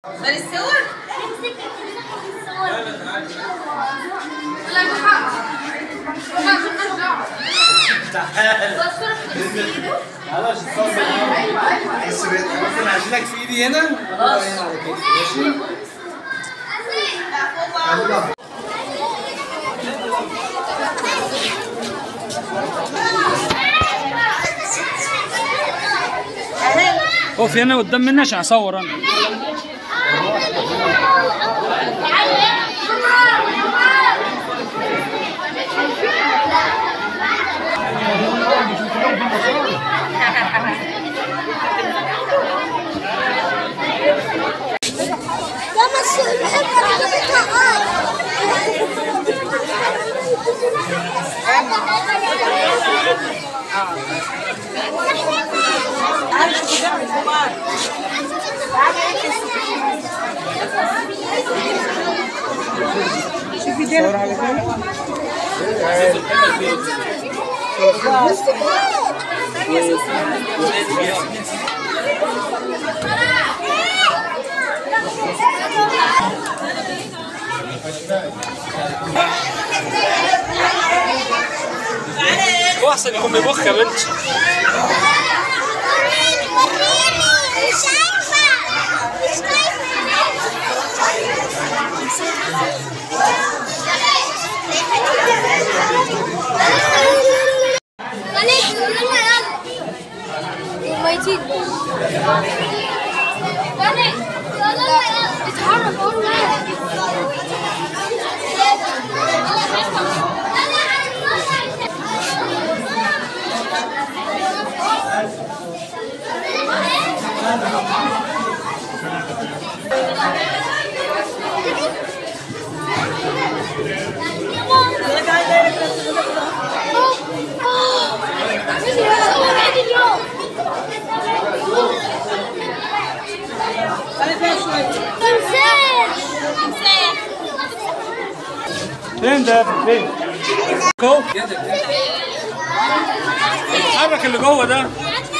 ده الصور لا بحق ما شفناش دعوه تعال والصورة في ايده خلاص بس ممكن اعزلك في ايدي هنا خلاص هنا على كده ماشي اقف هنا قدام مني عشان اصور انا ماما السوق بحب عربيتها هو احسن يكون بيبخ يا بنت وريني وريني مش عارفة مش فين ده فين جوه اتحرك اللي جوه ده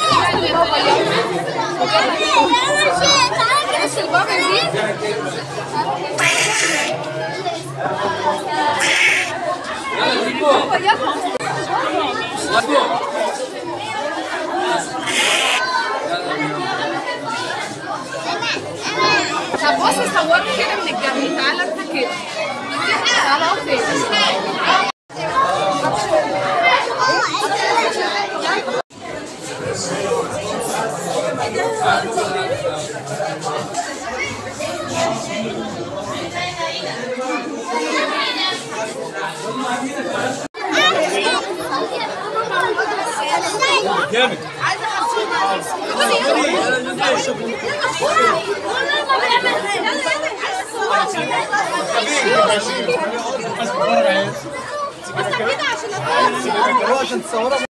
بس البابا دي طب بص صورني كده من الجنب تعالى انت كده تعالى اقف فين جامد بس كده عشان